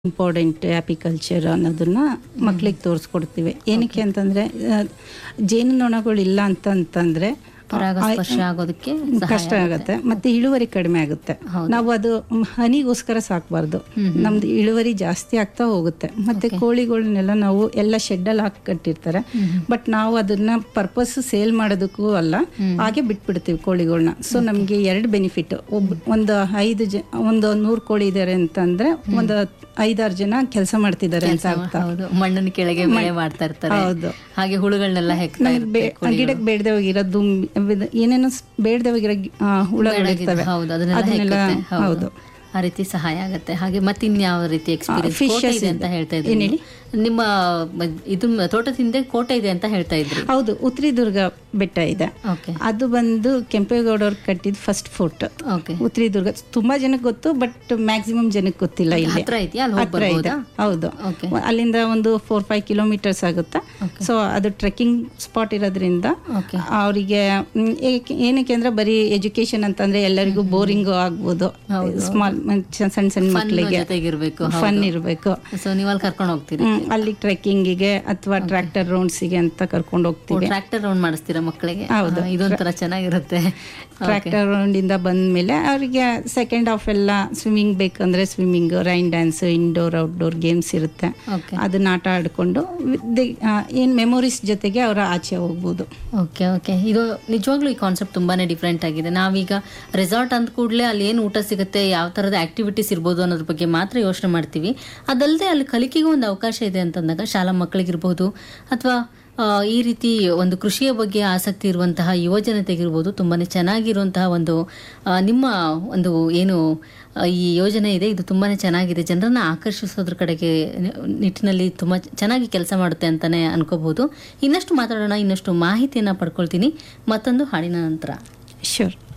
Important ಆಪಿಕಲ್ಚರ್ ಅನ್ನೋದನ್ನ ಮಕ್ಳಿಗೆ ತೋರಿಸ್ಕೊಡ್ತೀವಿ ಏನಕ್ಕೆ ಅಂತಂದ್ರೆ ಆ, ಜೇನುನೊಣಗಳು ಇಲ್ಲ ಅಂತ ಅಂತಂದ್ರೆ ಪರಾಗಸ್ಪರ್ಶ ಆಗೋದಕ್ಕೆ ಸಹಾಯ ಕಷ್ಟ ಆಗುತ್ತೆ ಮತ್ತೆ ಇಳುವರಿ ಕಡಿಮೆ ಆಗುತ್ತೆ ನಾವು ಅದು ಹನಿಗೋಸ್ಕರ ಸಾಕಬಾರ್ದು ನಮ್ದು ಇಳುವರಿ ಜಾಸ್ತಿ ಆಗ್ತಾ ಹೋಗುತ್ತೆ ಮತ್ತೆ ಕೋಳಿಗಳನ್ನೆಲ್ಲ ನಾವು ಎಲ್ಲ ಶೆಡ್ಡಲ್ಲಿ ಹಾಕಿ ಕಟ್ಟಿರ್ತಾರೆ ಬಟ್ ನಾವು ಅದನ್ನ ಪರ್ಪಸ್ ಸೇಲ್ ಮಾಡೋದಕ್ಕೂ ಅಲ್ಲ ಹಾಗೆ ಬಿಟ್ಬಿಡ್ತೀವಿ ಕೋಳಿಗಳನ್ನ ಸೊ ನಮಗೆ ಎರಡು ಬೆನಿಫಿಟ್ ಒಬ್ ಒಂದು ಐದು ಜ ಒಂದು ನೂರು ಕೋಳಿ ಇದ್ದಾರೆ ಅಂತಂದ್ರೆ ಒಂದು ಐದಾರು ಜನ ಕೆಲಸ ಮಾಡ್ತಿದ್ದಾರೆ ಅಂತ ಅರ್ಥ ಹೌದು ಮಣ್ಣಿನ ಕೆಳಗೆ ಬೆಳೆ ಮಾಡ್ತಾ ಇರ್ತಾರೆ ಹೌದು. ಹಾಗೆ ಹುಳುಗಳನ್ನೆಲ್ಲ ಹೆಕ್ತಾ ನಮ್ಗೆ ಇರುತ್ತೆ ಬೇ- ಗಿಡಕ್ಕೆ ಬೇಡದೆ ಹೋಗಿರೋ ದುಂಬಿ ಅವಿದ್- ಏನೇನೋ ಸ್- ಬೇಡದೆ ಹೋಗಿರೋ ಗಿ- ಆ, ಹುಳಗಳಿರ್ತವೆ ಹೌದು ಅದನ್ನೆಲ್ಲ ಅದನ್ನೆಲ್ಲ ಹೆಕ್ಕುತ್ತೆ. ಹೌದು ಆ ರೀತಿ ಸಹಾಯ ಆಗುತ್ತೆ ಹಾಗೆ ಮತ್ತೆ ಇನ್ಯಾವ ರೀತಿ ಎಕ್ಸ್ಪೀರಿಯನ್ಸ್ fishes ಕೋಟೆ ಇದೆ ಇದೆ. ಅಂತ ಹೇಳ್ತಾ ಏನ್ ಇದ್ರಿ ಹೇಳಿ? ನಿಮ್ಮ ಮ- ಇದು ತೋಟದ ಹಿಂದೆ ಕೋಟೆ ಇದೆ ಅಂತ ಹೇಳ್ತಾ ಇದ್ರಿ ಹೌದು ಉತ್ರಿದುರ್ಗ ಬೆಟ್ಟ ಇದೆ ಓಕೆ ಅದು ಬಂದು ಕೆಂಪೇಗೌಡವ್ರು ಕಟ್ಟಿದ ಫಸ್ಟ್ ಫೋರ್ಟ್ ಓಕೆ ಉತ್ರಿದುರ್ಗ ತುಂಬಾ ಜನಕ್ಕೆ ಗೊತ್ತು ಬಟ್ ಮ್ಯಾಕ್ಸಿಮಮ್ ಜನಕ್ಕೆ ಗೊತ್ತಿಲ್ಲ ಇಲ್ಲಿ ಹತ್ರ ಇದೆಯಾ ಅಲ್ಲಿ ಹೋಗಿ ಹತ್ರ ಇದೆ ಬರ್ಬೋದಾ ಹೌದು ಓಕೆ ಅಲ್ಲಿಂದ ಒಂದು ಫೋರ್ ಫೈವ್ ಕಿಲೋಮೀಟರ್ಸ್ ಆಗುತ್ತೆ ಸೊ ಅದು ಟ್ರೆಕ್ಕಿಂಗ್ ಸ್ಪಾಟ್ ಇರೋದ್ರಿಂದ ಓಕೆ ಅವರಿಗೆ ಏನಕ್ಕೆ ಅಂದ್ರೆ ಬರೀ ಎಜುಕೇಶನ್ ಅಂತಂದ್ರೆ ಎಲ್ಲರಿಗೂ ಬೋರಿಂಗ್ ಆಗ್ಬೋದು ಸ್ಮಾಲ್ ಸಣ್ಣ ಸಣ್ಣ ಮಕ್ಕಳಿಗೆ ಜೊತೆಗಿರ್ಬೇಕು ಫನ್ ಇರಬೇಕು ಸೊ ನೀವು ಅಲ್ಲಿ ಕರ್ಕೊಂಡು ಹೋಗ್ತೀರಿ ಅಲ್ಲಿ ಟ್ರೆಕ್ಕಿಂಗಿಗೆ ಅಥವಾ ಟ್ರ್ಯಾಕ್ಟರ್ ರೌಂಡ್ಸಿಗೆ ಅಂತ ಕರ್ಕೊಂಡು ಹೋಗ್ತೀವಿ ಟ್ರ್ಯಾಕ್ಟರ್ ರೌಂಡ್ ಮಾಡಿಸ್ತೀರಾ ಮಕ್ಕಳಿಗೆ ಹೌದು. ಆ, ಇದೊಂಥರ ಚೆನ್ನಾಗಿರುತ್ತೆ ಟ್ರ್ಯಾಕ್ಟರ್ ರೌಂಡಿಂದ ಬಂದ್ಮೇಲೆ ಅವರಿಗೆ ಸೆಕೆಂಡ್ ಹಾಫ್ ಎಲ್ಲ ಸ್ವಿಮ್ಮಿಂಗ್ ಬೇಕಂದ್ರೆ swimming rain dance indoor outdoor games ಇರುತ್ತೆ ಓಕೆ ಅದನ್ನ ಆಟ ಆಡ್ಕೊಂಡು ಏನು ಮೆಮೊರೀಸ್ ಜೊತೆಗೆ ಅವರ ಆಚೆ ಹೋಗ್ಬೋದು ಓಕೆ ಓಕೆ ಇದು ನಿಜವಾಗ್ಲೂ ಈ ಕಾನ್ಸೆಪ್ಟ್ ತುಂಬಾನೇ ಡಿಫ್ರೆಂಟ್ ಆಗಿದೆ ನಾವೀಗ ರೆಸಾರ್ಟ್ ಅಂದ ಕೂಡಲೇ ಅಲ್ಲಿ ಏನು ಊಟ ಸಿಗುತ್ತೆ ಯಾವ ಥರದ ಆಕ್ಟಿವಿಟೀಸ್ ಇರ್ಬೋದು ಅನ್ನೋದ್ರ ಬಗ್ಗೆ ಮಾತ್ರ ಯೋಚನೆ ಮಾಡ್ತೀವಿ ಅದಲ್ಲದೆ ಅಲ್ಲಿ ಕಲಿಕೆಗೂ ಒಂದು ಅವಕಾಶ ಇದೆ ಅಂತಂದಾಗ ಶಾಲಾ ಮಕ್ಕಳಿಗಿರ್ಬೋದು ಅಥವಾ ಈ ರೀತಿ ಒಂದು ಕೃಷಿಯ ಬಗ್ಗೆ ಆಸಕ್ತಿ ಇರುವಂತಹ ಯುವಜನತೆಗಿರ್ಬೋದು ತುಂಬಾನೇ ಚೆನ್ನಾಗಿರುವಂತಹ ಒಂದು ಆ, ನಿಮ್ಮ ಒಂದು ಏನು ಆ, ಈ ಯೋಜನೆ ಇದೆ ಇದು ತುಂಬಾನೇ ಚೆನ್ನಾಗಿದೆ ಜನರನ್ನ ಆಕರ್ಷಿಸೋದ್ರ ಕಡೆಗೆ ನಿಟ್ಟಿನಲ್ಲಿ ತುಂಬಾ ಚೆನ್ನಾಗಿ ಕೆಲಸ ಮಾಡುತ್ತೆ ಅಂತಾನೆ ಅನ್ಕೋಬಹುದು ಇನ್ನಷ್ಟು ಮಾತಾಡೋಣ ಇನ್ನಷ್ಟು ಮಾಹಿತಿಯನ್ನ ಪಡ್ಕೊಳ್ತೀನಿ ಮತ್ತೊಂದು ಹಾಡಿನ ನಂತರ ಶೂರ್